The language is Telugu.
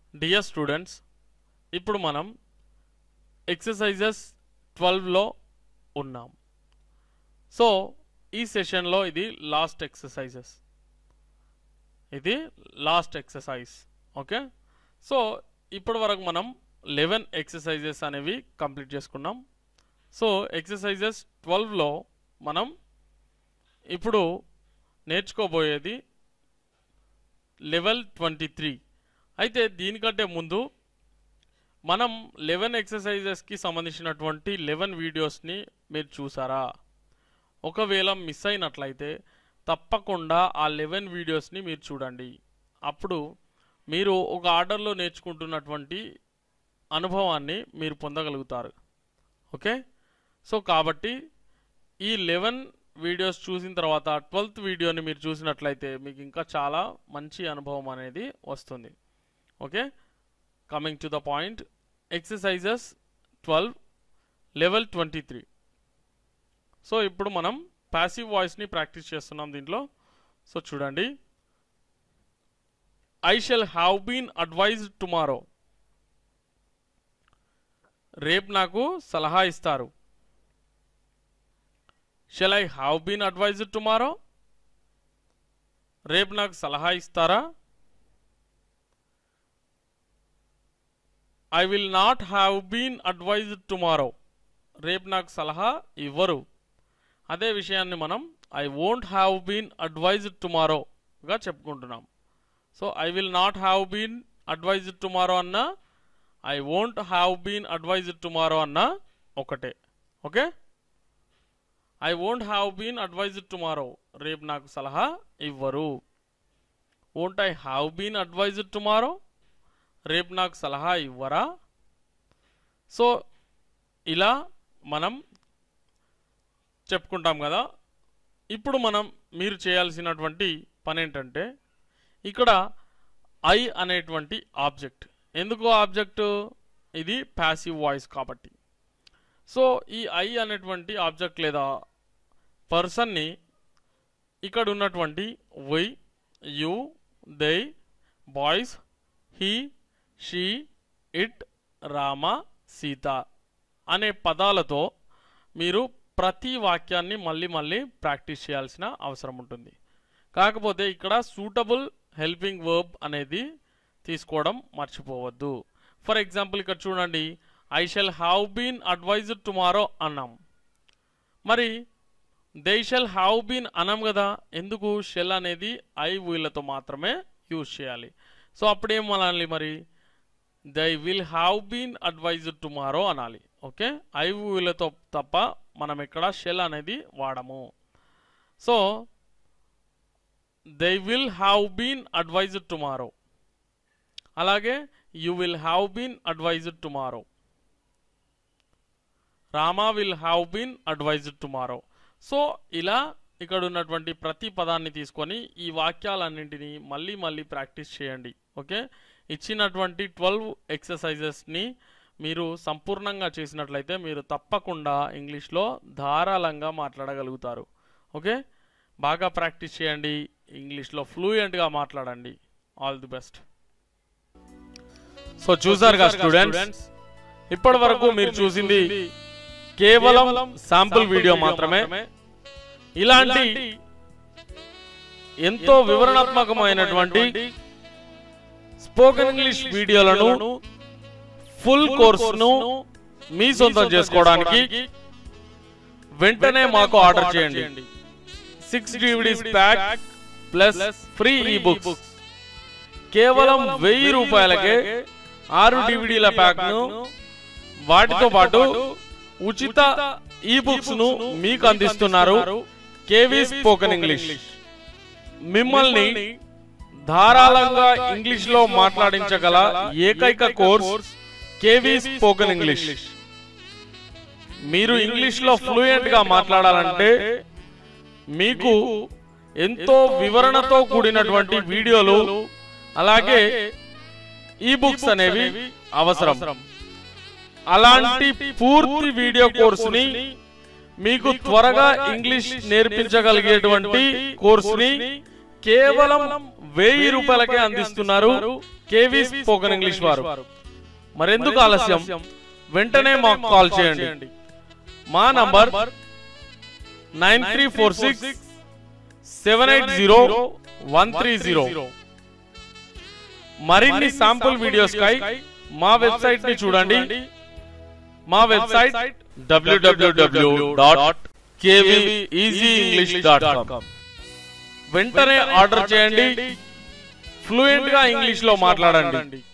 డియర్ స్టూడెంట్స్ ఇప్పుడు మనం ఎక్సర్సైజెస్ ట్వెల్వ్లో ఉన్నాం సో ఈ సెషన్లో ఇది లాస్ట్ ఎక్సర్సైజెస్ ఇది లాస్ట్ ఎక్సర్సైజ్ ఓకే సో ఇప్పటి వరకు మనం లెవెన్ ఎక్సర్సైజెస్ అనేవి కంప్లీట్ చేసుకున్నాం సో ఎక్సర్సైజెస్ ట్వెల్వ్లో మనం ఇప్పుడు నేర్చుకోబోయేది లెవెల్ ట్వంటీ త్రీ అయితే దీనికంటే ముందు మనం లెవెన్ ఎక్సర్సైజెస్కి సంబంధించినటువంటి లెవెన్ వీడియోస్ని మీరు చూసారా ఒకవేళ మిస్ అయినట్లయితే తప్పకుండా ఆ లెవెన్ వీడియోస్ని మీరు చూడండి అప్పుడు మీరు ఒక ఆర్డర్లో నేర్చుకుంటున్నటువంటి అనుభవాన్ని మీరు పొందగలుగుతారు ఓకే సో కాబట్టి ఈ లెవెన్ వీడియోస్ చూసిన తర్వాత ట్వెల్త్ వీడియోని మీరు చూసినట్లయితే మీకు ఇంకా చాలా మంచి అనుభవం అనేది వస్తుంది okay coming to the point exercises twelve level twenty three so ఇప్పుడు మనం ప్యాసివ్ వాయిస్ని ప్రాక్టీస్ చేస్తున్నాం దీంట్లో సో చూడండి I shall have been advised tomorrow రేపు నాకు సలహా ఇస్తారు shall I have been advised tomorrow రేపు నాకు సలహా ఇస్తారా I will not have been advised tomorrow రేపు నాకు సలహా ఇవ్వరు అదే విషయాన్ని మనం I won't have been advised టుమారోగా చెప్పుకుంటున్నాం so I will not have been advised tomorrow అన్న I won't have been advised tomorrow అన్న ఒకటే okay I won't have been advised tomorrow రేపు నాకు సలహా ఇవ్వరు won't I have been advised tomorrow రేపు నాకు సలహా ఇవ్వరా సో ఇలా మనం చెప్పుకుంటాం కదా ఇప్పుడు మనం మీరు చేయాల్సినటువంటి పని ఏంటంటే ఇక్కడ ఐ అనేటువంటి ఆబ్జెక్ట్ ఎందుకు ఆబ్జెక్ట్ ఇది ప్యాసివ్ వాయిస్ కాబట్టి సో ఈ ఐ అనేటువంటి ఆబ్జెక్ట్ లేదా పర్సన్ని ఇక్కడ ఉన్నటువంటి we you they boys he she it Rama Sita అనే పదాలతో మీరు ప్రతి వాక్యాన్ని మళ్ళీ మళ్ళీ ప్రాక్టీస్ చేయాల్సిన అవసరం ఉంటుంది కాకపోతే ఇక్కడ సూటబుల్ హెల్పింగ్ వర్బ్ అనేది తీసుకోవడం మర్చిపోవద్దు ఫర్ ఎగ్జాంపుల్ ఇక్కడ చూడండి I shall have been advised tomorrow అన్నాం మరి దే షెల్ హ్యావ్ బీన్ అనం కదా ఎందుకు షెల్ అనేది ఐ వీళ్ళతో మాత్రమే యూజ్ చేయాలి సో అప్పుడేం అనాలి మరి they will have been advised tomorrow అనాలి ఓకే ఐ వీళ్ళతో తప్ప మనం ఇక్కడ షెల్ అనేది వాడము so they will have been advised tomorrow అలాగే you will have been advised tomorrow Rama will have been advised tomorrow so ఇలా ఇక్కడ ఉన్నటువంటి ప్రతి పదాన్ని తీసుకొని ఈ వాక్యాలన్నింటినీ మళ్ళీ మళ్ళీ ప్రాక్టీస్ చేయండి ఓకే ఇచ్చినటువంటి ట్వెల్వ్ ఎక్సర్సైజెస్ని మీరు సంపూర్ణంగా చేసినట్లయితే మీరు తప్పకుండా ఇంగ్లీష్లో ధారాళంగా మాట్లాడగలుగుతారు ఓకే బాగా ప్రాక్టీస్ చేయండి ఇంగ్లీష్లో ఫ్లూయెంట్గా మాట్లాడండి ఆల్ ది బెస్ట్ సో చూసారుగా స్టూడెంట్స్ ఇప్పటి వరకు మీరు చూసింది కేవలం శాంపుల్ వీడియో మాత్రమే ఇలాంటి ఎంతో వివరణాత్మకమైనటువంటి స్పోకెన్ ఇంగ్లీష్ వీడియోలను ఫుల్ కోర్సును మీ సొంతం చేసుకోవడానికి వెంటనే మాకు ఆర్డర్ చేయండి six DVDs pack plus free e books కేవలం వెయ్యి రూపాయలకే ఆరు డివిడీల ప్యాక్ ను వాటితో పాటు ఉచిత ఈ బుక్స్ ను మీకు అందిస్తున్నారు కేవీ స్పోకెన్ ఇంగ్లీష్ మిమ్మల్ని ధారాళంగా ఇంగ్లీష్ లో మాట్లాడించగల ఏకైక కోర్స్ కేవీ స్పోకెన్ ఇంగ్లీష్ మీరు ఇంగ్లీష్ లో ఫ్లూయెంట్ గా మాట్లాడాలంటే మీకు ఎంతో వివరణతో కూడినటువంటి వీడియోలు అలాగే ఈ బుక్స్ అనేవి అవసరం అలాంటి పూర్తి వీడియో కోర్సుని మీకు త్వరగా ఇంగ్లీష్ నేర్పించగలిగేటువంటి కోర్సుని కేవలం వెయ్యి రూపాయలకే అందిస్తున్నారు కేవీ స్పోకెన్ ఇంగ్లీష్ వారు మరెందుకు ఆలస్యం వెంటనే మాకు కాల్ చేయండి మా number nine three four six seven eight zero one three zero మరిన్ని శాంపుల్ వీడియోస్ కై మా వెబ్సైట్ ని చూడండి మా website W W W dot dot com వెంటనే ఆర్డర్ చేయండి ఫ్లూయెంట్ గా ఇంగ్లీష్ లో మాట్లాడండి